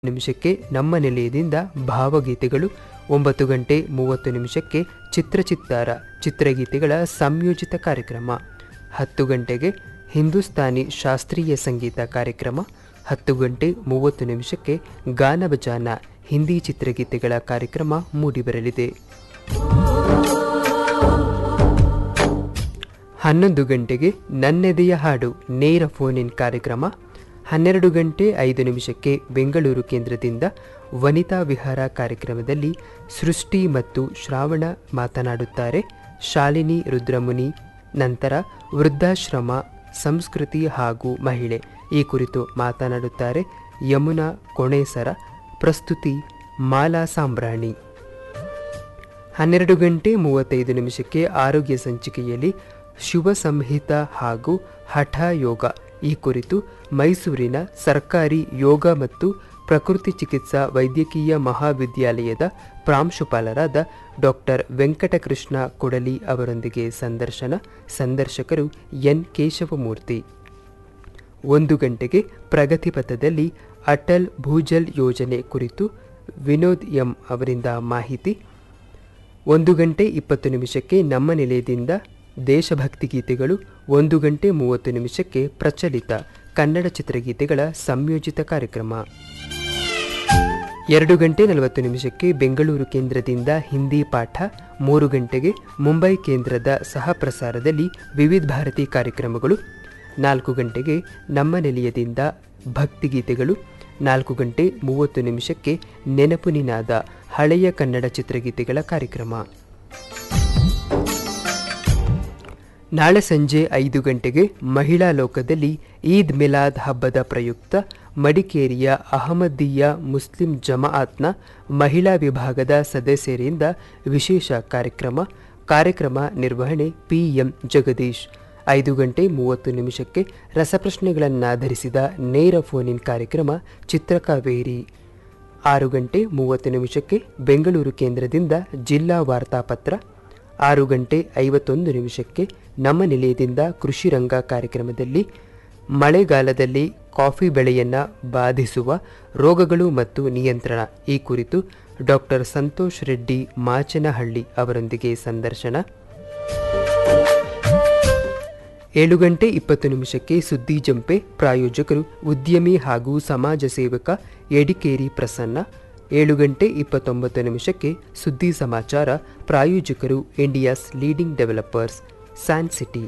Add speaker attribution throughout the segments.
Speaker 1: ನಿಮಿಷಕ್ಕೆ ನಮ್ಮ ನಿಲಯದಿಂದ ಭಾವಗೀತೆಗಳು ಒಂಬತ್ತು ಗಂಟೆ ಮೂವತ್ತು ನಿಮಿಷಕ್ಕೆ ಚಿತ್ರಚಿತ್ತಾರ ಚಿತ್ರಗೀತೆಗಳ ಸಂಯೋಜಿತ ಕಾರ್ಯಕ್ರಮ ಹತ್ತು ಗಂಟೆಗೆ ಹಿಂದೂಸ್ತಾನಿ ಶಾಸ್ತ್ರೀಯ ಸಂಗೀತ ಕಾರ್ಯಕ್ರಮ ಹತ್ತು ಗಂಟೆ ಮೂವತ್ತು ನಿಮಿಷಕ್ಕೆ ಗಾನ ಬಜಾನ ಹಿಂದಿ ಚಿತ್ರಗೀತೆಗಳ ಕಾರ್ಯಕ್ರಮ ಮೂಡಿಬರಲಿದೆ ಹನ್ನೊಂದು ಗಂಟೆಗೆ ನನ್ನೆದೆಯ ಹಾಡು ನೇರ ಫೋನ್ ಇನ್ ಕಾರ್ಯಕ್ರಮ ಹನ್ನೆರಡು ಗಂಟೆ ಐದು ನಿಮಿಷಕ್ಕೆ ಬೆಂಗಳೂರು ಕೇಂದ್ರದಿಂದ ವನಿತಾ ವಿಹಾರ ಕಾರ್ಯಕ್ರಮದಲ್ಲಿ ಸೃಷ್ಟಿ ಮತ್ತು ಶ್ರಾವಣ ಮಾತನಾಡುತ್ತಾರೆ ಶಾಲಿನಿ ರುದ್ರಮುನಿ ನಂತರ ವೃದ್ಧಾಶ್ರಮ ಸಂಸ್ಕೃತಿ ಹಾಗೂ ಮಹಿಳೆ ಈ ಕುರಿತು ಮಾತನಾಡುತ್ತಾರೆ ಯಮುನಾ ಕೊಣೇಸರ ಪ್ರಸ್ತುತಿ ಮಾಲಾ ಸಾಂಬ್ರಾಣಿ ಹನ್ನೆರಡು ಗಂಟೆ ಮೂವತ್ತೈದು ನಿಮಿಷಕ್ಕೆ ಆರೋಗ್ಯ ಸಂಚಿಕೆಯಲ್ಲಿ ಶುಭ ಸಂಹಿತ ಹಾಗೂ ಹಠ ಯೋಗ ಈ ಕುರಿತು ಮೈಸೂರಿನ ಸರ್ಕಾರಿ ಯೋಗ ಮತ್ತು ಪ್ರಕೃತಿ ಚಿಕಿತ್ಸಾ ವೈದ್ಯಕೀಯ ಮಹಾವಿದ್ಯಾಲಯದ ಪ್ರಾಂಶುಪಾಲರಾದ ಡಾಕ್ಟರ್ ವೆಂಕಟಕೃಷ್ಣ ಕೊಡಲಿ ಅವರೊಂದಿಗೆ ಸಂದರ್ಶನ ಸಂದರ್ಶಕರು ಎನ್ ಕೇಶವಮೂರ್ತಿ ಒಂದು ಗಂಟೆಗೆ ಪ್ರಗತಿಪಥದಲ್ಲಿ ಅಟಲ್ ಭೂಜಲ್ ಯೋಜನೆ ಕುರಿತು ವಿನೋದ್ ಎಂ ಅವರಿಂದ ಮಾಹಿತಿ ಒಂದು ಗಂಟೆ ಇಪ್ಪತ್ತು ನಿಮಿಷಕ್ಕೆ ನಮ್ಮ ನಿಲಯದಿಂದ ದೇಶಭಕ್ತಿ ಗೀತೆಗಳು ಒಂದು ಗಂಟೆ ಮೂವತ್ತು ನಿಮಿಷಕ್ಕೆ ಪ್ರಚಲಿತ ಕನ್ನಡ ಚಿತ್ರಗೀತೆಗಳ ಸಂಯೋಜಿತ ಕಾರ್ಯಕ್ರಮ ಎರಡು ಗಂಟೆ ನಲವತ್ತು ನಿಮಿಷಕ್ಕೆ ಬೆಂಗಳೂರು ಕೇಂದ್ರದಿಂದ ಹಿಂದಿ ಪಾಠ ಮೂರು ಗಂಟೆಗೆ ಮುಂಬೈ ಕೇಂದ್ರದ ಸಹ ಪ್ರಸಾರದಲ್ಲಿ ವಿವಿಧ ಭಾರತಿ ಕಾರ್ಯಕ್ರಮಗಳು ನಾಲ್ಕು ಗಂಟೆಗೆ ನಮ್ಮ ನಿಲಯದಿಂದ ಭಕ್ತಿಗೀತೆಗಳು ನಾಲ್ಕು ಗಂಟೆ ಮೂವತ್ತು ನಿಮಿಷಕ್ಕೆ ನೆನಪು ನಿನಾದ ಹಳೆಯ ಕನ್ನಡ ಚಿತ್ರಗೀತೆಗಳ ಕಾರ್ಯಕ್ರಮ ನಾಳೆ ಸಂಜೆ ಐದು ಗಂಟೆಗೆ ಮಹಿಳಾ ಲೋಕದಲ್ಲಿ ಈದ್ ಮಿಲಾದ್ ಹಬ್ಬದ ಪ್ರಯುಕ್ತ ಮಡಿಕೇರಿಯ ಅಹಮದೀಯ ಮುಸ್ಲಿಂ ಜಮಾಅತ್ನ ಮಹಿಳಾ ವಿಭಾಗದ ಸದಸ್ಯರಿಂದ ವಿಶೇಷ ಕಾರ್ಯಕ್ರಮ ಕಾರ್ಯಕ್ರಮ ನಿರ್ವಹಣೆ ಪಿಎಂ ಜಗದೀಶ್ ಐದು ಗಂಟೆ ಮೂವತ್ತು ನಿಮಿಷಕ್ಕೆ ರಸಪ್ರಶ್ನೆಗಳನ್ನಾಧರಿಸಿದ ನೇರ ಫೋನ್ ಇನ್ ಕಾರ್ಯಕ್ರಮ ಚಿತ್ರಕಾವೇರಿ ಆರು ಗಂಟೆ ಮೂವತ್ತು ನಿಮಿಷಕ್ಕೆ ಬೆಂಗಳೂರು ಕೇಂದ್ರದಿಂದ ಜಿಲ್ಲಾ ವಾರ್ತಾಪತ್ರ ಆರು ಗಂಟೆ ಐವತ್ತೊಂದು ನಿಮಿಷಕ್ಕೆ ನಮ್ಮ ನಿಲಯದಿಂದ ಕೃಷಿ ರಂಗ ಕಾರ್ಯಕ್ರಮದಲ್ಲಿ ಮಳೆಗಾಲದಲ್ಲಿ ಕಾಫಿ ಬೆಳೆಯನ್ನು ಬಾಧಿಸುವ ರೋಗಗಳು ಮತ್ತು ನಿಯಂತ್ರಣ ಈ ಕುರಿತು ಡಾಕ್ಟರ್ ಸಂತೋಷ್ ರೆಡ್ಡಿ ಮಾಚನಹಳ್ಳಿ ಅವರೊಂದಿಗೆ ಸಂದರ್ಶನ ಏಳು ಗಂಟೆ ಇಪ್ಪತ್ತು ನಿಮಿಷಕ್ಕೆ ಸುದ್ದಿ ಜಂಪೆ ಪ್ರಾಯೋಜಕರು ಉದ್ಯಮಿ ಹಾಗೂ ಸಮಾಜ ಸೇವಕ ಎಡಿಕೇರಿ ಪ್ರಸನ್ನ ಏಳು ಗಂಟೆ ಇಪ್ಪತ್ತೊಂಬತ್ತು ನಿಮಿಷಕ್ಕೆ ಸುದ್ದಿ ಸಮಾಚಾರ ಪ್ರಾಯೋಜಕರು India's leading developers San City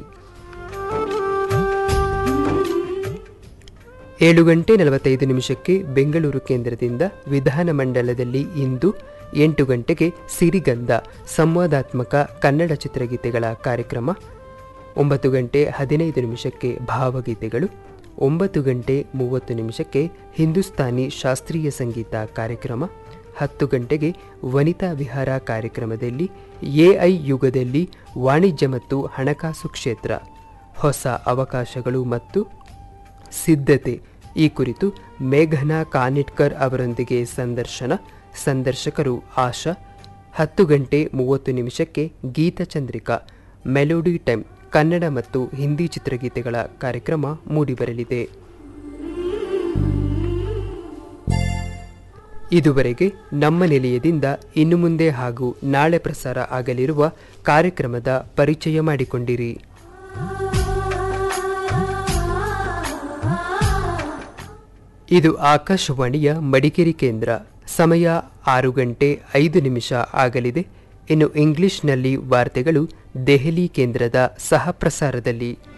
Speaker 1: ಏಳು ಗಂಟೆ ನಲವತ್ತೈದು ನಿಮಿಷಕ್ಕೆ ಬೆಂಗಳೂರು ಕೇಂದ್ರದಿಂದ ವಿಧಾನಮಂಡಲದಲ್ಲಿ ಇಂದು ಎಂಟು ಗಂಟೆಗೆ ಸಿರಿಗಂಧ ಸಂವಾದಾತ್ಮಕ ಕನ್ನಡ ಚಿತ್ರಗೀತೆಗಳ ಕಾರ್ಯಕ್ರಮ ಒಂಬತ್ತು ಗಂಟೆ ಹದಿನೈದು ನಿಮಿಷಕ್ಕೆ ಭಾವಗೀತೆಗಳು ಒಂಬತ್ತು ಗಂಟೆ ಮೂವತ್ತು ನಿಮಿಷಕ್ಕೆ ಹಿಂದೂಸ್ತಾನಿ ಶಾಸ್ತ್ರೀಯ ಸಂಗೀತ ಕಾರ್ಯಕ್ರಮ ಹತ್ತು ಗಂಟೆಗೆ ವನಿತಾ ವಿಹಾರ ಕಾರ್ಯಕ್ರಮದಲ್ಲಿ ಎಐ ಯುಗದಲ್ಲಿ ವಾಣಿಜ್ಯ ಮತ್ತು ಹಣಕಾಸು ಕ್ಷೇತ್ರ ಹೊಸ ಅವಕಾಶಗಳು ಮತ್ತು ಸಿದ್ಧತೆ ಈ ಕುರಿತು ಮೇಘನಾ ಕಾನಿಟ್ಕರ್ ಅವರೊಂದಿಗೆ ಸಂದರ್ಶನ ಸಂದರ್ಶಕರು ಆಶಾ ಹತ್ತು ಗಂಟೆ ಮೂವತ್ತು ನಿಮಿಷಕ್ಕೆ ಗೀತಚಂದ್ರಿಕಾ ಮೆಲೋಡಿ ಟೈಮ್ ಕನ್ನಡ ಮತ್ತು ಹಿಂದಿ ಚಿತ್ರಗೀತೆಗಳ ಕಾರ್ಯಕ್ರಮ ಮೂಡಿಬರಲಿದೆ ಇದುವರೆಗೆ ನಮ್ಮ ನಿಲಯದಿಂದ ಇನ್ನು ಮುಂದೆ ಹಾಗೂ ನಾಳೆ ಪ್ರಸಾರ ಆಗಲಿರುವ ಕಾರ್ಯಕ್ರಮದ ಪರಿಚಯ ಮಾಡಿಕೊಂಡಿರಿ ಇದು ಆಕಾಶವಾಣಿಯ ಮಡಿಕೇರಿ ಕೇಂದ್ರ ಸಮಯ ಆರು ಗಂಟೆ ಐದು ನಿಮಿಷ ಆಗಲಿದೆ ಇನ್ನು ಇಂಗ್ಲಿಷ್ನಲ್ಲಿ ವಾರ್ತೆಗಳು ದೆಹಲಿ ಕೇಂದ್ರದ ಸಹ ಪ್ರಸಾರದಲ್ಲಿ